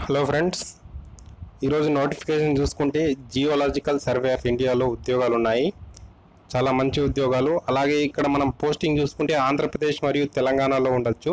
hello friends ఈరోజు notification చూసుకుంటే geological survey of ఇండియాలో ఉద్యోగాలు ఉన్నాయి చాలా మంచి ఉద్యోగాలు అలాగే ఇక్కడ మనం పోస్టింగ్ చూసుకుంటే ఆంధ్రప్రదేశ్ మరియు తెలంగాణలో ఉండొచ్చు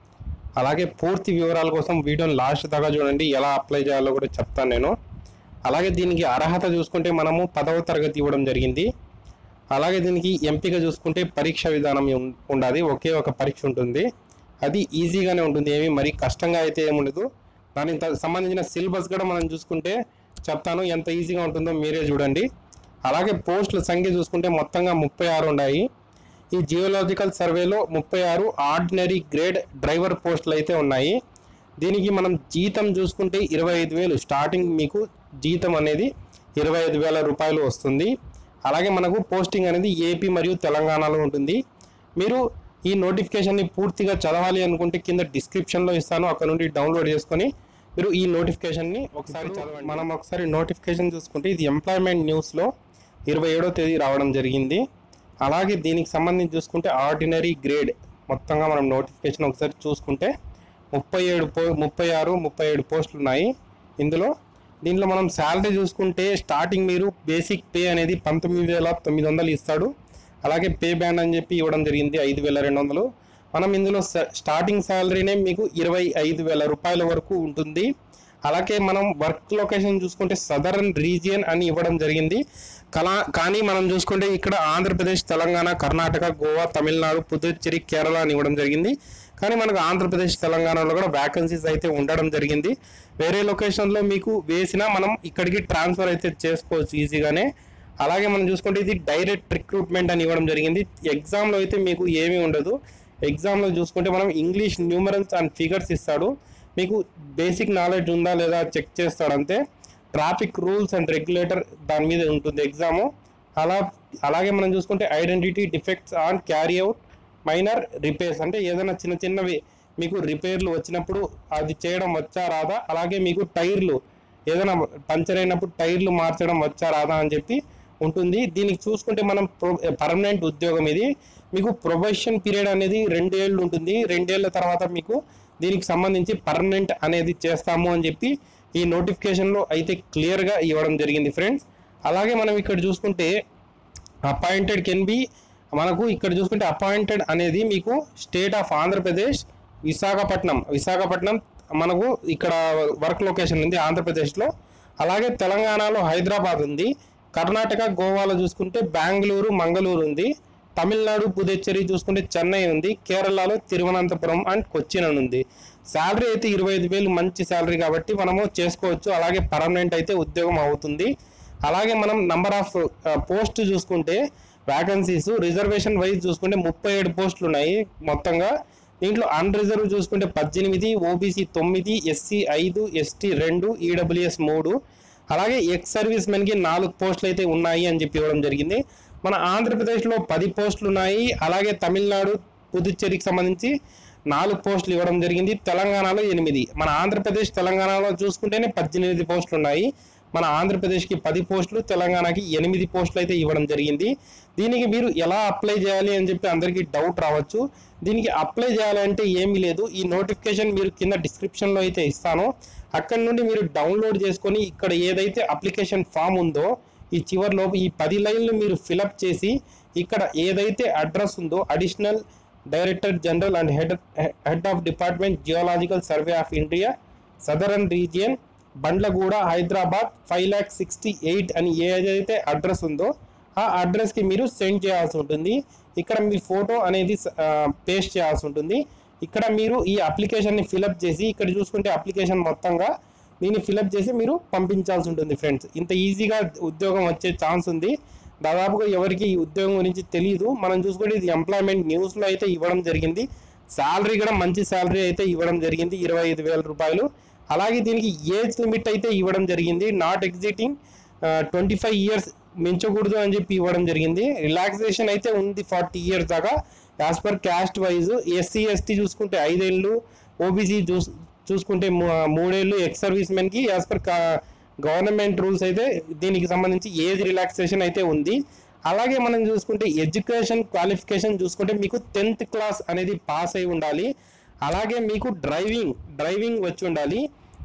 అలాగే పూర్తి వివరాల కోసం వీడియోని లాస్ట్ దాకా చూడండి ఎలా అప్లై చేయాలో కూడా చెప్తాను నేను అలాగే దీనికి అర్హత చూసుకుంటే మనము పదవ తరగతి ఇవ్వడం జరిగింది అలాగే దీనికి ఎంపిక చూసుకుంటే పరీక్ష విధానం ఉం- ఉండాలి ఒకే ఒక పరీక్ష ఉంటుంది అది ఈజీగానే ఉంటుంది ఏమి మరి కష్టంగా అయితే ఏముండదు దానికి త- సంబంధించిన సిలబస్ కూడా మనం చూసుకుంటే చెప్తాను ఎంత ఈజీగా ఉంటుందో మీరే చూడండి అలాగే పోస్టుల సంఖ్య చూసుకుంటే మొత్తంగా ముప్పై ఆరు ఉన్నాయి ఈ జియోలాజికల్ సర్వేలో ముప్పై ఆరు ఆర్డినరీ గ్రేడ్ డ్రైవర్ పోస్టులు అయితే ఉన్నాయి దీనికి మనం జీతం చూసుకుంటే ఇరవై ఐదు వేలు స్టార్టింగ్ మీకు జీతం అనేది ఇరవై ఐదు వేల రూపాయలు వస్తుంది అలాగే మనకు పోస్టింగ్ అనేది ఏపీ మరియు తెలంగాణలో ఉంటుంది మీరు ఈ నోటిఫికేషన్ని పూర్తిగా చదవాలి అనుకుంటే కింద డిస్క్రిప్షన్లో ఇస్తాను అక్కడ నుండి డౌన్లోడ్ చేసుకొని మీరు ఈ నోటిఫికేషన్ని ఒకసారి చదవండి మనం ఒకసారి నోటిఫికేషన్ చూసుకుంటే ఇది ఎంప్లాయ్మెంట్ న్యూస్లో ఇరవై ఏడో తేదీ రావడం జరిగింది అలాగే దీనికి సంబంధించి చూసుకుంటే ఆర్డినరీ గ్రేడ్ మొత్తంగా మనం నోటిఫికేషన్ ఒకసారి చూసుకుంటే ముప్పై ఏడు పో ముప్పై ఆరు ముప్పై ఏడు పోస్టులు ఉన్నాయి ఇందులో దీంట్లో మనం శాలరీ చూసుకుంటే స్టార్టింగ్ మీరు బేసిక్ పే అనేది పంతొమ్మిది వేల తొమ్మిది వందలు ఇస్తాడు అలాగే పే బ్యాండ్ అని చెప్పి ఇవ్వడం జరిగింది ఐదు వేల రెండు వందలు మనం ఇందులో స- స్టార్టింగ్ శాలరీనే మీకు ఇరవై ఐదు వేల రూపాయల వరకు ఉంటుంది అలాగే మనం వర్క్ లొకేషన్ చూసుకుంటే సదరన్ రీజియన్ అని ఇవ్వడం జరిగింది కలా కానీ మనం చూసుకుంటే ఇక్కడ ఆంధ్రప్రదేశ్ తెలంగాణ కర్ణాటక గోవా తమిళనాడు పుదుచ్చేరి కేరళ అని ఇవ్వడం జరిగింది కానీ మనకు ఆంధ్రప్రదేశ్ తెలంగాణలో కూడా వ్యాకెన్సీస్ అయితే ఉండడం జరిగింది వేరే లొకేషన్లో మీకు వేసినా మనం ఇక్కడికి ట్రాన్స్ఫర్ అయితే చేసుకోవచ్చు ఈజీగానే అలాగే మనం చూసుకుంటే ఇది డైరెక్ట్ రిక్రూట్మెంట్ అని ఇవ్వడం జరిగింది ఎగ్జామ్లో అయితే మీకు ఏమీ ఉండదు ఎగ్జామ్లో చూసుకుంటే మనం ఇంగ్లీష్ న్యూమరల్స్ అండ్ ఫిగర్స్ ఇస్తాడు మీకు బేసిక్ నాలెడ్జ్ ఉందా లేదా చెక్ చేస్తాడు అంతే ట్రాఫిక్ రూల్స్ అండ్ రెగ్యులేటర్ దాని మీద ఉంటుంది ఎగ్జాము అలా అలాగే మనం చూసుకుంటే identity defects on carry out minor repairs అంటే ఏదైనా చిన్న చిన్నవి మీకు రిపేర్లు వచ్చినప్పుడు అది చేయడం వచ్చా రాదా అలాగే మీకు టైర్లు ఏదైనా పంచర్ అయినప్పుడు టైర్లు మార్చడం వచ్చా రాదా అని చెప్పి ఉంటుంది దీనికి చూసుకుంటే మనం పర్మనెంట్ ఉద్యోగం ఇది మీకు ప్రొబేషన్ పీరియడ్ అనేది రెండేళ్ళు ఉంటుంది రెండేళ్ల తర్వాత మీకు దీనికి సంబంధించి పర్మనెంట్ అనేది చేస్తాము అని చెప్పి ఈ నోటిఫికేషన్లో అయితే క్లియర్గా ఇవ్వడం జరిగింది ఫ్రెండ్స్ అలాగే మనం ఇక్కడ చూసుకుంటే అపాయింటెడ్ కెన్ బి మనకు ఇక్కడ చూసుకుంటే అపాయింటెడ్ అనేది మీకు స్టేట్ ఆఫ్ ఆంధ్రప్రదేశ్ విశాఖపట్నం విశాఖపట్నం మనకు ఇక్కడ వర్క్ లొకేషన్ ఉంది ఆంధ్రప్రదేశ్లో అలాగే తెలంగాణలో హైదరాబాద్ ఉంది కర్ణాటక గోవాలో చూసుకుంటే బెంగళూరు మంగళూరు ఉంది తమిళనాడు పుదుచ్చేరి చూసుకుంటే చెన్నై ఉంది కేరళలో తిరువనంతపురం అండ్ కొచ్చిన్ అని ఉంది శాలరీ అయితే ఇరవై ఐదు వేలు మంచి శాలరీ కాబట్టి మనము చేసుకోవచ్చు అలాగే పర్మనెంట్ అయితే ఉద్యోగం అవుతుంది అలాగే మనం నంబర్ ఆఫ్ పోస్ట్ చూసుకుంటే వ్యాకన్సీస్ రిజర్వేషన్ వైజ్ చూసుకుంటే ముప్పై ఏడు పోస్టులు ఉన్నాయి మొత్తంగా దీంట్లో అన్రిజర్వ్ చూసుకుంటే పద్దెనిమిది ఓబీసీ తొమ్మిది ఎస్సీ ఐదు ఎస్టీ రెండు ఈడబ్ల్యూఎస్ మూడు అలాగే ఎక్స్ సర్వీస్ మెన్కి నాలుగు పోస్టులు అయితే ఉన్నాయి అని చెప్పి ఇవ్వడం జరిగింది మన ఆంధ్రప్రదేశ్లో పది పోస్టులు ఉన్నాయి అలాగే తమిళనాడు పుదుచ్చేరికి సంబంధించి నాలుగు పోస్టులు ఇవ్వడం జరిగింది తెలంగాణలో ఎనిమిది మన ఆంధ్రప్రదేశ్ తెలంగాణలో చూసుకుంటేనే పద్దెనిమిది పోస్టులు ఉన్నాయి మన ఆంధ్రప్రదేశ్కి పది పోస్టులు తెలంగాణకి ఎనిమిది పోస్టులు అయితే ఇవ్వడం జరిగింది దీనికి మీరు ఎలా అప్లై చేయాలి అని చెప్పి అందరికీ డౌట్ రావచ్చు దీనికి అప్లై చేయాలంటే ఏమీ లేదు ఈ నోటిఫికేషన్ మీరు కింద డిస్క్రిప్షన్లో అయితే ఇస్తాను అక్కడ నుండి మీరు డౌన్లోడ్ చేసుకొని ఇక్కడ ఏదైతే అప్లికేషన్ ఫామ్ ఉందో ఈ చివర్లో ఈ పది లైన్లు మీరు ఫిలప్ చేసి ఇక్కడ ఏదైతే అడ్రస్ ఉందో additional director general and head head of department geological survey of India southern region Bandlaguda Hyderabad five lakh sixty eight అని ఏదైతే అడ్రస్ ఉందో ఆ అడ్రస్కి మీరు సెండ్ చేయాల్సి ఉంటుంది ఇక్కడ మీ ఫోటో అనేది పేస్ట్ చేయాల్సి ఉంటుంది ఇక్కడ మీరు ఈ అప్లికేషన్ని ఫిలప్ చేసి ఇక్కడ చూసుకుంటే అప్లికేషన్ మొత్తంగా దీన్ని ఫిలప్ చేసి మీరు పంపించాల్సి ఉంటుంది ఫ్రెండ్స్ ఇంత ఈజీగా ఉద్యోగం వచ్చే ఛాన్స్ ఉంది దాదాపుగా ఎవరికి ఈ ఉద్యోగం గురించి తెలియదు మనం చూసుకుంటే ఇది ఎంప్లాయ్మెంట్ న్యూస్లో అయితే ఇవ్వడం జరిగింది శాలరీ కూడా మంచి శాలరీ అయితే ఇవ్వడం జరిగింది ఇరవై ఐదు వేల రూపాయలు అలాగే దీనికి ఏజ్ లిమిట్ అయితే ఇవ్వడం జరిగింది not exceeding twenty five years మించకూడదు అని చెప్పి ఇవ్వడం జరిగింది రిలాక్సేషన్ అయితే ఉంది ఫార్టీ ఇయర్స్ దాకా as per caste wise SC ST చూసుకుంటే ఐదేళ్ళు ఓబీసీ చూస్ చూసుకుంటే మూ- మూడేళ్ళు ఎక్స్ సర్వీస్ మెన్కి యాజ్ పర్ గవర్నమెంట్ రూల్స్ అయితే దీనికి సంబంధించి ఏజ్ రిలాక్సేషన్ అయితే ఉంది అలాగే మనం చూసుకుంటే ఎడ్యుకేషన్ క్వాలిఫికేషన్ చూసుకుంటే మీకు టెన్త్ క్లాస్ అనేది పాస్ అయి ఉండాలి అలాగే మీకు డ్రైవింగ్ డ్రైవింగ్ వచ్చి ఉండాలి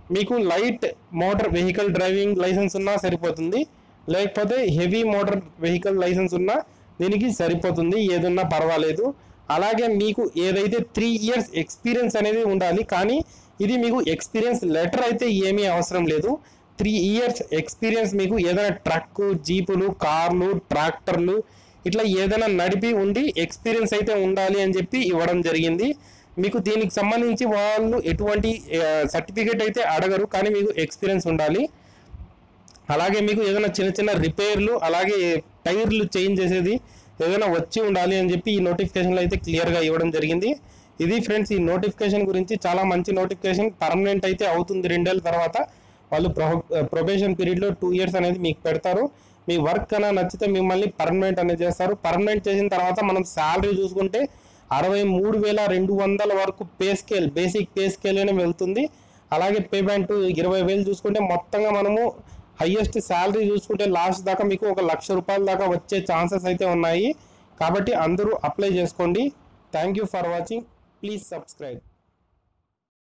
మీకు light motor vehicle driving licence ఉన్నా సరిపోతుంది లేకపోతే హెవీ మోటార్ వెహికల్ లైసెన్స్ ఉన్నా దీనికి సరిపోతుంది ఏదున్నా పర్వాలేదు అలాగే మీకు ఏదైతే త్రీ ఇయర్స్ ఎక్స్పీరియన్స్ అనేది ఉండాలి కానీ ఇది మీకు ఎక్స్పీరియన్స్ లెటర్ అయితే ఏమీ అవసరం లేదు త్రీ ఇయర్స్ ఎక్స్పీరియన్స్ మీకు ఏదైనా ట్రక్ జీపులు కార్లు ట్రాక్టర్లు ఇట్లా ఏదైనా నడిపి ఉండి ఎక్స్పీరియన్స్ అయితే ఉండాలి అని చెప్పి ఇవ్వడం జరిగింది మీకు దీనికి సంబంధించి వాళ్ళు ఎటువంటి సర్టిఫికేట్ అయితే అడగరు కానీ మీకు ఎక్స్పీరియన్స్ ఉండాలి అలాగే మీకు ఏదైనా చిన్న చిన్న రిపేర్లు అలాగే టైర్లు చేంజ్ చేసేది ఏదైనా వచ్చి ఉండాలి అని చెప్పి ఈ నోటిఫికేషన్లో అయితే క్లియర్గా ఇవ్వడం జరిగింది ఇది ఫ్రెండ్స్ ఈ నోటిఫికేషన్ గురించి చాలా మంచి నోటిఫికేషన్ పర్మనెంట్ అయితే అవుతుంది రెండేళ్ళ తర్వాత వాళ్ళు ప్రొ ప్రొబేషన్ పీరియడ్లో టూ ఇయర్స్ అనేది మీకు పెడతారు మీ వర్క్ అలా నచ్చితే మిమ్మల్ని పర్మనెంట్ అనేది చేస్తారు పర్మనెంట్ చేసిన తర్వాత మనం శాలరీ చూసుకుంటే అరవై మూడు వేల రెండు వందల వరకు pay scale basic pay scale అనే వెళ్తుంది అలాగే పేమెంట్ ఇరవై వేలు చూసుకుంటే మొత్తంగా మనము హయ్యెస్ట్ శాలరీ చూసుకుంటే లాస్ట్ దాకా మీకు ఒక లక్ష రూపాయల దాకా వచ్చే ఛాన్సెస్ అయితే ఉన్నాయి కాబట్టి అందరూ అప్లై చేసుకోండి thank you for watching please subscribe